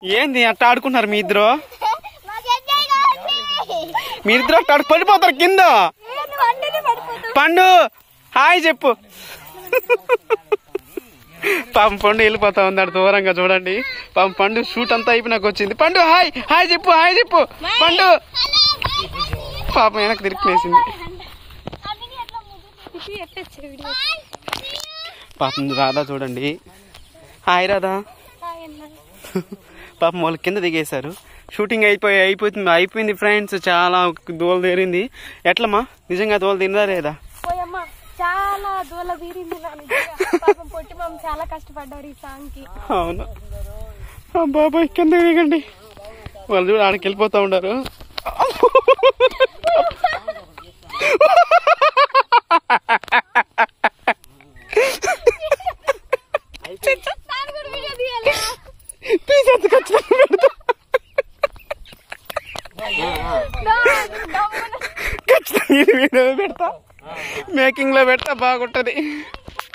ఏంది అట్ట ఆడుకుంటున్నారు మీ ఇద్దరు మాకు ఎంజాయ్ కావాలి మీ ఇద్దరు అట్ట ఆడు- పడిపోతారు కింద నేను వంటనే పడిపోతాను పండు హాయ్ చెప్పు పాపం పండు వెళ్ళిపోతా ఉంది అటు దూరంగా చూడండి పాపం పండు షూట్ అంతా అయిపోయినాక వచ్చింది పండు హాయ్ హాయ్ చెప్పు హాయ్ చెప్పు పండు పాపం వెనక్కి తిరిగినేసింది పాపం రాధా చూడండి హాయ్ రాధా పాపం వాళ్ళు కింద దిగేశారు షూటింగ్ అయిపోయి అయిపోతుంది అయిపోయింది ఫ్రెండ్స్ చాలా దూల తీరింది ఎట్లమ్మా నిజంగా దూల తిందా లేదా పోయమ్మ చాలా దూల తీరింది నా నిజంగా. పాపం పొట్టి మామ చాలా కష్టపడ్డారు ఈ సాంగ్ కి అవును ఆ బాబాయ్ కింద దిగండి వాళ్ళు చూడ ఆడికి వెళ్ళిపోతా ఉన్నారు ప్లీజ్ ఎంత ఖచ్చితంగా పెడతా ఖచ్చితంగా ఈ వీడియో పెడతా మేకింగ్ లో పెడతా బాగుంటది